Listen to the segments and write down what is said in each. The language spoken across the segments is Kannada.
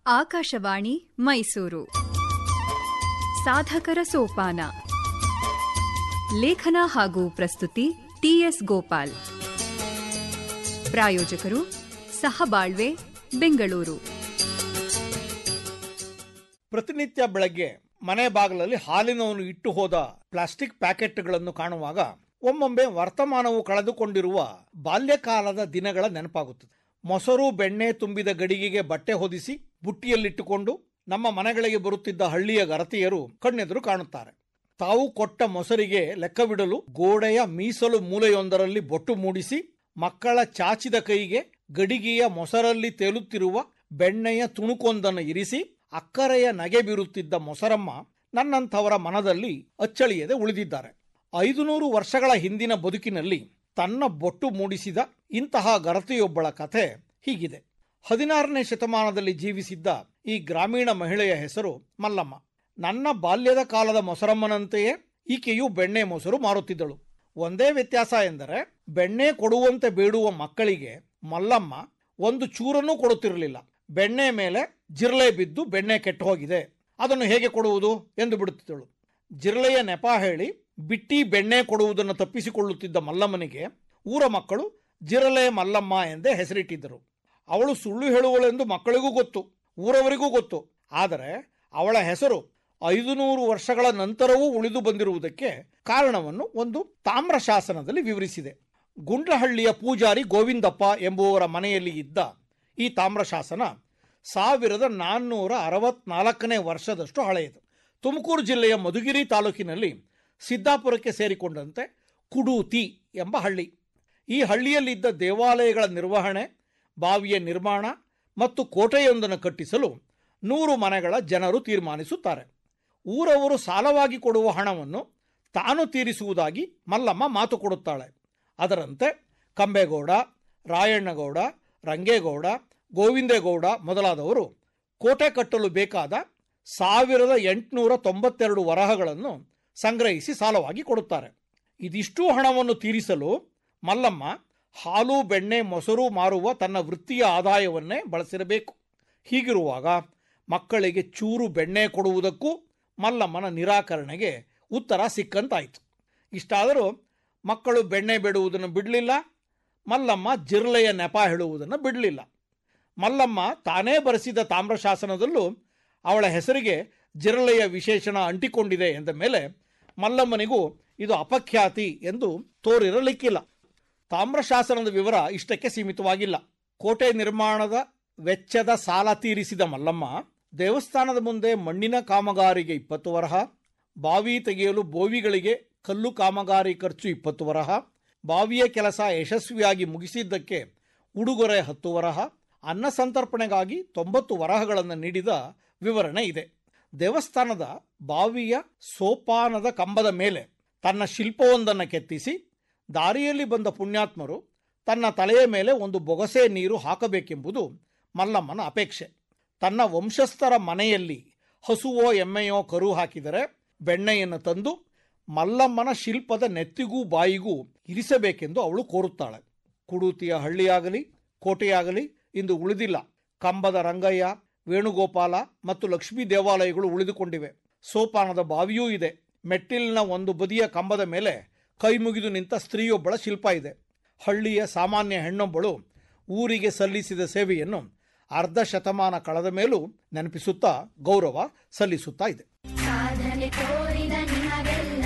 ಆಕಾಶವಾಣಿ ಮೈಸೂರು ಸಾಧಕರ ಸೋಪಾನ ಲೇಖನ ಹಾಗೂ ಪ್ರಸ್ತುತಿ ಟಿಎಸ್ ಗೋಪಾಲ್ ಪ್ರಾಯೋಜಕರು ಸಹಬಾಳ್ವೆ ಬೆಂಗಳೂರು ಪ್ರತಿನಿತ್ಯ ಬೆಳಗ್ಗೆ ಮನೆ ಬಾಗಿಲಲ್ಲಿ ಹಾಲಿನವನ್ನು ಇಟ್ಟು ಹೋದ ಪ್ಲಾಸ್ಟಿಕ್ ಪ್ಯಾಕೆಟ್ಗಳನ್ನು ಕಾಣುವಾಗ ಒಮ್ಮೊಮ್ಮೆ ವರ್ತಮಾನವು ಕಳೆದುಕೊಂಡಿರುವ ಬಾಲ್ಯಕಾಲದ ದಿನಗಳ ನೆನಪಾಗುತ್ತದೆ ಮೊಸರು ಬೆಣ್ಣೆ ತುಂಬಿದ ಗಡಿಗೆಗೆ ಬಟ್ಟೆ ಹೊದಿಸಿ ಬುಟ್ಟಿಯಲ್ಲಿಟ್ಟುಕೊಂಡು ನಮ್ಮ ಮನೆಗಳಿಗೆ ಬರುತ್ತಿದ್ದ ಹಳ್ಳಿಯ ಗರತಿಯರು ಕಣ್ಣೆದುರು ಕಾಣುತ್ತಾರೆ ತಾವು ಕೊಟ್ಟ ಮೊಸರಿಗೆ ಲೆಕ್ಕವಿಡಲು ಗೋಡೆಯ ಮೀಸಲು ಮೂಲೆಯೊಂದರಲ್ಲಿ ಬೊಟ್ಟು ಮೂಡಿಸಿ ಮಕ್ಕಳ ಚಾಚಿದ ಕೈಗೆ ಗಡಿಗೆಯ ಮೊಸರಲ್ಲಿ ತೇಲುತ್ತಿರುವ ಬೆಣ್ಣೆಯ ತುಣುಕೊಂದನ್ನು ಇರಿಸಿ ಅಕ್ಕರೆಯ ನಗೆ ಬೀರುತ್ತಿದ್ದ ಮೊಸರಮ್ಮ ನನ್ನಂಥವರ ಮನದಲ್ಲಿ ಅಚ್ಚಳಿಯದೆ ಉಳಿದಿದ್ದಾರೆ ಐದು ನೂರು ವರ್ಷಗಳ ಹಿಂದಿನ ಬದುಕಿನಲ್ಲಿ ತನ್ನ ಬೊಟ್ಟು ಮೂಡಿಸಿದ ಇಂತಹ ಗರತಿಯೊಬ್ಬಳ ಕಥೆ ಹೀಗಿದೆ ಹದಿನಾರನೇ ಶತಮಾನದಲ್ಲಿ ಜೀವಿಸಿದ್ದ ಈ ಗ್ರಾಮೀಣ ಮಹಿಳೆಯ ಹೆಸರು ಮಲ್ಲಮ್ಮ ನನ್ನ ಬಾಲ್ಯದ ಕಾಲದ ಮೊಸರಮ್ಮನಂತೆಯೇ ಈಕೆಯು ಬೆಣ್ಣೆ ಮೊಸರು ಮಾರುತ್ತಿದ್ದಳು ಒಂದೇ ವ್ಯತ್ಯಾಸ ಎಂದರೆ ಬೆಣ್ಣೆ ಕೊಡುವಂತೆ ಬೇಡುವ ಮಕ್ಕಳಿಗೆ ಮಲ್ಲಮ್ಮ ಒಂದು ಚೂರನ್ನೂ ಕೊಡುತ್ತಿರಲಿಲ್ಲ ಬೆಣ್ಣೆ ಮೇಲೆ ಜಿರ್ಲೆ ಬಿದ್ದು ಬೆಣ್ಣೆ ಕೆಟ್ಟು ಹೋಗಿದೆ ಅದನ್ನು ಹೇಗೆ ಕೊಡುವುದು ಎಂದು ಬಿಡುತ್ತಿದ್ದಳು ಜಿರ್ಲೆಯ ನೆಪ ಹೇಳಿ ಬಿಟ್ಟಿ ಬೆಣ್ಣೆ ಕೊಡುವುದನ್ನು ತಪ್ಪಿಸಿಕೊಳ್ಳುತ್ತಿದ್ದ ಮಲ್ಲಮ್ಮನಿಗೆ ಊರ ಮಕ್ಕಳು ಜಿರಲೆ ಮಲ್ಲಮ್ಮ ಎಂದೇ ಹೆಸರಿಟ್ಟಿದ್ದರು ಅವಳು ಸುಳ್ಳು ಹೇಳುವಳೆಂದು ಮಕ್ಕಳಿಗೂ ಗೊತ್ತು ಊರವರಿಗೂ ಗೊತ್ತು ಆದರೆ ಅವಳ ಹೆಸರು ಐದು ನೂರು ವರ್ಷಗಳ ನಂತರವೂ ಉಳಿದು ಬಂದಿರುವುದಕ್ಕೆ ಕಾರಣವನ್ನು ಒಂದು ತಾಮ್ರ ಶಾಸನದಲ್ಲಿ ವಿವರಿಸಿದೆ ಗುಂಡ್ಲಹಳ್ಳಿಯ ಪೂಜಾರಿ ಗೋವಿಂದಪ್ಪ ಎಂಬುವರ ಮನೆಯಲ್ಲಿ ಇದ್ದ ಈ ತಾಮ್ರ ಶಾಸನ ಸಾವಿರದ ನಾನ್ನೂರ ಅರವತ್ನಾಲ್ಕನೇ ವರ್ಷದಷ್ಟು ಹಳೆಯದು ತುಮಕೂರು ಜಿಲ್ಲೆಯ ಮಧುಗಿರಿ ತಾಲೂಕಿನಲ್ಲಿ ಸಿದ್ದಾಪುರಕ್ಕೆ ಸೇರಿಕೊಂಡಂತೆ ಕುಡೂತಿ ಎಂಬ ಹಳ್ಳಿ ಈ ಹಳ್ಳಿಯಲ್ಲಿದ್ದ ದೇವಾಲಯಗಳ ನಿರ್ವಹಣೆ ಬಾವಿಯ ನಿರ್ಮಾಣ ಮತ್ತು ಕೋಟೆಯೊಂದನ್ನು ಕಟ್ಟಿಸಲು ನೂರು ಮನೆಗಳ ಜನರು ತೀರ್ಮಾನಿಸುತ್ತಾರೆ ಊರವರು ಸಾಲವಾಗಿ ಕೊಡುವ ಹಣವನ್ನು ತಾನು ತೀರಿಸುವುದಾಗಿ ಮಲ್ಲಮ್ಮ ಮಾತು ಕೊಡುತ್ತಾಳೆ ಅದರಂತೆ ಕಂಬೇಗೌಡ ರಾಯಣ್ಣಗೌಡ ರಂಗೇಗೌಡ ಗೋವಿಂದೇಗೌಡ ಮೊದಲಾದವರು ಕೋಟೆ ಕಟ್ಟಲು ಬೇಕಾದ ಸಾವಿರದ ಎಂಟುನೂರ ತೊಂಬತ್ತೆರಡು ವರಹಗಳನ್ನು ಸಂಗ್ರಹಿಸಿ ಸಾಲವಾಗಿ ಕೊಡುತ್ತಾರೆ ಇದಿಷ್ಟೂ ಹಣವನ್ನು ತೀರಿಸಲು ಮಲ್ಲಮ್ಮ ಹಾಲು ಬೆಣ್ಣೆ ಮೊಸರು ಮಾರುವ ತನ್ನ ವೃತ್ತಿಯ ಆದಾಯವನ್ನೇ ಬಳಸಿರಬೇಕು ಹೀಗಿರುವಾಗ ಮಕ್ಕಳಿಗೆ ಚೂರು ಬೆಣ್ಣೆ ಕೊಡುವುದಕ್ಕೂ ಮಲ್ಲಮ್ಮನ ನಿರಾಕರಣೆಗೆ ಉತ್ತರ ಸಿಕ್ಕಂತಾಯಿತು ಇಷ್ಟಾದರೂ ಮಕ್ಕಳು ಬೆಣ್ಣೆ ಬಿಡುವುದನ್ನು ಬಿಡಲಿಲ್ಲ ಮಲ್ಲಮ್ಮ ಜಿರ್ಲೆಯ ನೆಪ ಹೇಳುವುದನ್ನು ಬಿಡಲಿಲ್ಲ ಮಲ್ಲಮ್ಮ ತಾನೇ ಬರೆಸಿದ ತಾಮ್ರಶಾಸನದಲ್ಲೂ ಅವಳ ಹೆಸರಿಗೆ ಜಿರಳೆಯ ವಿಶೇಷಣ ಅಂಟಿಕೊಂಡಿದೆ ಎಂದ ಮೇಲೆ ಮಲ್ಲಮ್ಮನಿಗೂ ಇದು ಅಪಖ್ಯಾತಿ ಎಂದು ತೋರಿರಲಿಕ್ಕಿಲ್ಲ ತಾಮ್ರಶಾಸನದ ವಿವರ ಇಷ್ಟಕ್ಕೆ ಸೀಮಿತವಾಗಿಲ್ಲ ಕೋಟೆ ನಿರ್ಮಾಣದ ವೆಚ್ಚದ ಸಾಲ ತೀರಿಸಿದ ಮಲ್ಲಮ್ಮ ದೇವಸ್ಥಾನದ ಮುಂದೆ ಮಣ್ಣಿನ ಕಾಮಗಾರಿಗೆ ಇಪ್ಪತ್ತು ವರಹ ಬಾವಿ ತೆಗೆಯಲು ಬೋವಿಗಳಿಗೆ ಕಲ್ಲು ಕಾಮಗಾರಿ ಖರ್ಚು ಇಪ್ಪತ್ತು ವರಹ ಬಾವಿಯ ಕೆಲಸ ಯಶಸ್ವಿಯಾಗಿ ಮುಗಿಸಿದ್ದಕ್ಕೆ ಉಡುಗೊರೆ ಹತ್ತು ವರಹ ಅನ್ನ ಸಂತರ್ಪಣೆಗಾಗಿ ತೊಂಬತ್ತು ವರಹಗಳನ್ನು ನೀಡಿದ ವಿವರಣೆ ಇದೆ ದೇವಸ್ಥಾನದ ಬಾವಿಯ ಸೋಪಾನದ ಕಂಬದ ಮೇಲೆ ತನ್ನ ಶಿಲ್ಪವೊಂದನ್ನು ಕೆತ್ತಿಸಿ ದಾರಿಯಲ್ಲಿ ಬಂದ ಪುಣ್ಯಾತ್ಮರು ತನ್ನ ತಲೆಯ ಮೇಲೆ ಒಂದು ಬೊಗಸೆ ನೀರು ಹಾಕಬೇಕೆಂಬುದು ಮಲ್ಲಮ್ಮನ ಅಪೇಕ್ಷೆ ತನ್ನ ವಂಶಸ್ಥರ ಮನೆಯಲ್ಲಿ ಹಸುವೋ ಎಮ್ಮೆಯೋ ಕರು ಹಾಕಿದರೆ ಬೆಣ್ಣೆಯನ್ನು ತಂದು ಮಲ್ಲಮ್ಮನ ಶಿಲ್ಪದ ನೆತ್ತಿಗೂ ಬಾಯಿಗೂ ಇರಿಸಬೇಕೆಂದು ಅವಳು ಕೋರುತ್ತಾಳೆ ಕುಡೂತಿಯ ಹಳ್ಳಿಯಾಗಲಿ ಕೋಟೆಯಾಗಲಿ ಇಂದು ಉಳಿದಿಲ್ಲ ಕಂಬದ ರಂಗಯ್ಯ ವೇಣುಗೋಪಾಲ ಮತ್ತು ಲಕ್ಷ್ಮೀ ದೇವಾಲಯಗಳು ಉಳಿದುಕೊಂಡಿವೆ ಸೋಪಾನದ ಬಾವಿಯೂ ಇದೆ ಮೆಟ್ಟಿಲಿನ ಒಂದು ಬದಿಯ ಕಂಬದ ಮೇಲೆ ಕೈ ಮುಗಿದು ನಿಂತ ಸ್ತ್ರೀಯೊಬ್ಬಳ ಶಿಲ್ಪ ಇದೆ ಹಳ್ಳಿಯ ಸಾಮಾನ್ಯ ಹೆಣ್ಣೊಬ್ಬಳು ಊರಿಗೆ ಸಲ್ಲಿಸಿದ ಸೇವೆಯನ್ನು ಅರ್ಧ ಶತಮಾನ ಕಳೆದ ಮೇಲೂ ನೆನಪಿಸುತ್ತಾ ಗೌರವ ಸಲ್ಲಿಸುತ್ತಾ ಇದೆ ಸಾಧನೆ ತೋರಿದ ನಿಮಗೆಲ್ಲ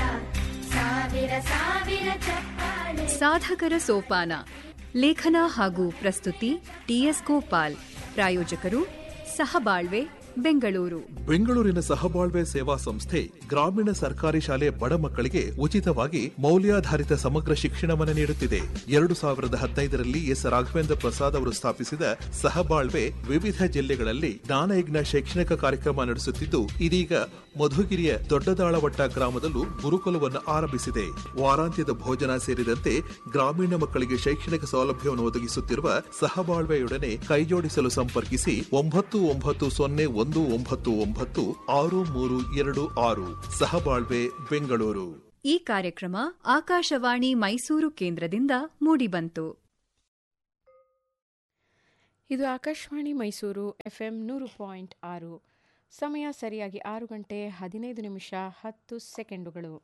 ಸಾವಿರ ಸಾವಿರ ಚಪ್ಪಾಳೆ ಸಾಧಕರ ಸೋಪಾನ ಲೇಖನ ಹಾಗೂ ಪ್ರಸ್ತುತಿ ಟಿಎಸ್ ಗೋಪಾಲ್ ಪ್ರಾಯೋಜಕರು ಸಹಬಾಳ್ವೆ ಬೆಂಗಳೂರು ಬೆಂಗಳೂರಿನ ಸಹಬಾಳ್ವೆ ಸೇವಾ ಸಂಸ್ಥೆ ಗ್ರಾಮೀಣ ಸರ್ಕಾರಿ ಶಾಲೆ ಬಡ ಮಕ್ಕಳಿಗೆ ಉಚಿತವಾಗಿ ಮೌಲ್ಯಾಧಾರಿತ ಸಮಗ್ರ ಶಿಕ್ಷಣವನ್ನು ನೀಡುತ್ತಿದೆ ಎರಡು ಸಾವಿರದ ಹದಿನೈದರಲ್ಲಿ ಎಸ್ ರಾಘವೇಂದ್ರ ಪ್ರಸಾದ್ ಅವರು ಸ್ಥಾಪಿಸಿದ ಸಹಬಾಳ್ವೆ ವಿವಿಧ ಜಿಲ್ಲೆಗಳಲ್ಲಿ ಜ್ಞಾನಯಜ್ಞ ಶೈಕ್ಷಣಿಕ ಕಾರ್ಯಕ್ರಮ ನಡೆಸುತ್ತಿದ್ದು ಇದೀಗ ಮಧುಗಿರಿಯ ದೊಡ್ಡದಾಳವಟ್ಟ ಗ್ರಾಮದಲ್ಲೂ ಗುರುಕುಲವನ್ನು ಆರಂಭಿಸಿದೆ ವಾರಾಂತ್ಯದ ಭೋಜನ ಸೇರಿದಂತೆ ಗ್ರಾಮೀಣ ಮಕ್ಕಳಿಗೆ ಶೈಕ್ಷಣಿಕ ಸೌಲಭ್ಯವನ್ನು ಒದಗಿಸುತ್ತಿರುವ ಸಹಬಾಳ್ವೆಯೊಡನೆ ಕೈಜೋಡಿಸಲು ಸಂಪರ್ಕಿಸಿ ಒಂಬತ್ತು ಒಂಬತ್ತು ಸೊನ್ನೆ ಒಂದು ಒಂಬತ್ತು ಒಂಬತ್ತು ಆರು ಮೂರು ಎರಡು ಆರು ಸಹಬಾಳ್ವೆ ಬೆಂಗಳೂರು ಈ ಕಾರ್ಯಕ್ರಮ ಆಕಾಶವಾಣಿ ಮೈಸೂರು ಕೇಂದ್ರದಿಂದ ಮೂಡಿಬಂತು ಇದು ಆಕಾಶವಾಣಿ ಮೈಸೂರು ಎಫ್ ಎಂ ನೂರು ಪಾಯಿಂಟ್ ಆರು ಸಮಯ ಸರಿಯಾಗಿ ಆರು ಗಂಟೆ ಹದಿನೈದು ನಿಮಿಷ ಹತ್ತು ಸೆಕೆಂಡುಗಳು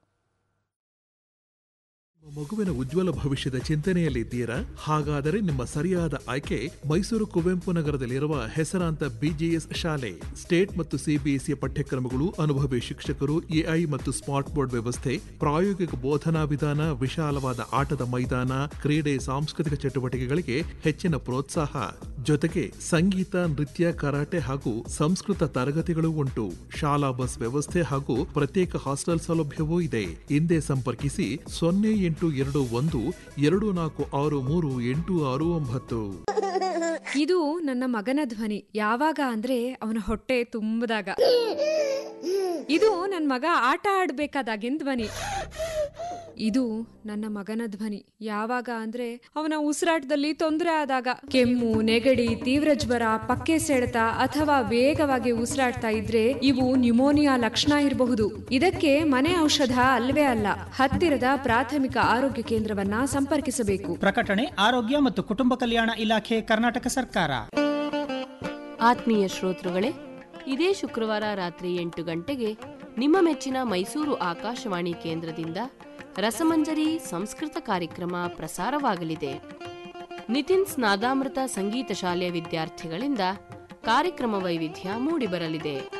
ನಿಮ್ಮ ಮಗುವಿನ ಉಜ್ವಲ ಭವಿಷ್ಯದ ಚಿಂತನೆಯಲ್ಲಿದ್ದೀರಾ ಹಾಗಾದರೆ ನಿಮ್ಮ ಸರಿಯಾದ ಆಯ್ಕೆ ಮೈಸೂರು ಕುವೆಂಪು ನಗರದಲ್ಲಿರುವ ಹೆಸರಾಂತ ಬಿಜಿಎಸ್ ಶಾಲೆ ಸ್ಟೇಟ್ ಮತ್ತು ಸಿಬಿಎಸ್ಇ ಪಠ್ಯಕ್ರಮಗಳು ಅನುಭವಿ ಶಿಕ್ಷಕರು ಎಐ ಮತ್ತು ಸ್ಮಾರ್ಟ್ ಬೋರ್ಡ್ ವ್ಯವಸ್ಥೆ ಪ್ರಾಯೋಗಿಕ ಬೋಧನಾ ವಿಧಾನ ವಿಶಾಲವಾದ ಆಟದ ಮೈದಾನ ಕ್ರೀಡೆ ಸಾಂಸ್ಕೃತಿಕ ಚಟುವಟಿಕೆಗಳಿಗೆ ಹೆಚ್ಚಿನ ಪ್ರೋತ್ಸಾಹ ಜೊತೆಗೆ ಸಂಗೀತ ನೃತ್ಯ ಕರಾಟೆ ಹಾಗೂ ಸಂಸ್ಕೃತ ತರಗತಿಗಳು ಉಂಟು ಶಾಲಾ ಬಸ್ ವ್ಯವಸ್ಥೆ ಹಾಗೂ ಪ್ರತ್ಯೇಕ ಹಾಸ್ಟೆಲ್ ಸೌಲಭ್ಯವೂ ಇದೆ ಹಿಂದೆ ಸಂಪರ್ಕಿಸಿ ಸೊನ್ನೆ ಎಂಟು ಎರಡು ಒಂದು ಎರಡು ನಾಲ್ಕು ಆರು ಮೂರು ಎಂಟು ಆರು ಒಂಬತ್ತು ಇದು ನನ್ನ ಮಗನ ಧ್ವನಿ ಯಾವಾಗ ಅಂದ್ರೆ ಅವನ ಹೊಟ್ಟೆ ತುಂಬದಾಗ ಇದು ನನ್ನ ಮಗ ಆಟ ಆಡ್ಬೇಕಾದಾಗಿನ ಧ್ವನಿ ಇದು ನನ್ನ ಮಗನ ಧ್ವನಿ ಯಾವಾಗ ಅಂದ್ರೆ ಅವನ ಉಸಿರಾಟದಲ್ಲಿ ತೊಂದರೆ ಆದಾಗ ಕೆಮ್ಮು ನೆಗಡಿ ತೀವ್ರ ಜ್ವರ ಪಕ್ಕೆ ಸೆಳೆತ ಅಥವಾ ವೇಗವಾಗಿ ಉಸಿರಾಡ್ತಾ ಇದ್ರೆ ಇವು ನ್ಯುಮೋನಿಯಾ ಲಕ್ಷಣ ಇರಬಹುದು ಇದಕ್ಕೆ ಮನೆ ಔಷಧ ಅಲ್ವೇ ಅಲ್ಲ ಹತ್ತಿರದ ಪ್ರಾಥಮಿಕ ಆರೋಗ್ಯ ಕೇಂದ್ರವನ್ನ ಸಂಪರ್ಕಿಸಬೇಕು ಪ್ರಕಟಣೆ ಆರೋಗ್ಯ ಮತ್ತು ಕುಟುಂಬ ಕಲ್ಯಾಣ ಇಲಾಖೆ ಕರ್ನಾಟಕ ಸರ್ಕಾರ ಆತ್ಮೀಯ ಶ್ರೋತೃಗಳೇ ಇದೇ ಶುಕ್ರವಾರ ರಾತ್ರಿ ಎಂಟು ಗಂಟೆಗೆ ನಿಮ್ಮ ಮೆಚ್ಚಿನ ಮೈಸೂರು ಆಕಾಶವಾಣಿ ಕೇಂದ್ರದಿಂದ ರಸಮಂಜರಿ ಸಂಸ್ಕೃತ ಕಾರ್ಯಕ್ರಮ ಪ್ರಸಾರವಾಗಲಿದೆ ನಿತಿನ್ಸ್ ನಾದಾಮೃತ ಸಂಗೀತ ಶಾಲೆಯ ವಿದ್ಯಾರ್ಥಿಗಳಿಂದ ಕಾರ್ಯಕ್ರಮ ವೈವಿಧ್ಯ ಮೂಡಿಬರಲಿದೆ